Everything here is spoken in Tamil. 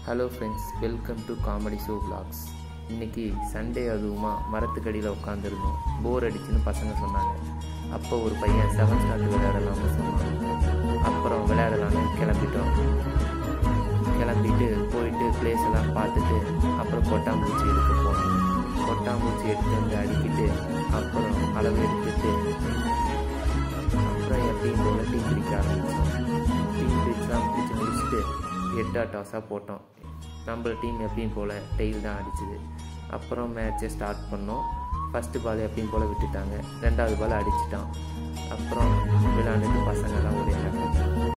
Hello friends welcome to comedy show vlogs இன்னைக்கு சண்டே அதுவுமா மரத்துக்கடியில் உட்காந்துருந்தோம் போர் அடிச்சுன்னு பசங்க சொன்னாங்க அப்போ ஒரு பையன் செவன் ஸ்டாண்ட் விளையாடலாம்னு சொன்னான் அப்புறம் விளையாடலான்னு கிளம்பிட்டோம் கிளம்பிட்டு போயிட்டு பிளேஸ் எல்லாம் பார்த்துட்டு அப்புறம் கொட்டாம்பூச்சி எடுக்க போனோம் கொட்டாம்பூச்சி எடுத்து வந்து அடிக்கிட்டு அப்புறம் அளவு எடுத்துட்டு அப்புறம் எப்பயும் போல டீ பிடிக்க ஆரம்பித்தோம் டீ பிடிச்சலாம் பிடிச்சி முடிச்சுட்டு எட்டா டாஸாக போட்டோம் நம்ம டீம் எப்பயும் போல் டெய்ல் தான் அடிச்சுது அப்புறம் மேட்ச்சை ஸ்டார்ட் பண்ணோம் ஃபஸ்ட்டு பால் எப்பயும் போல் விட்டுட்டாங்க ரெண்டாவது பால் அடிச்சிட்டான் அப்புறம் விளையாண்டுட்டு பசங்கள்லாம் ஒரே happy.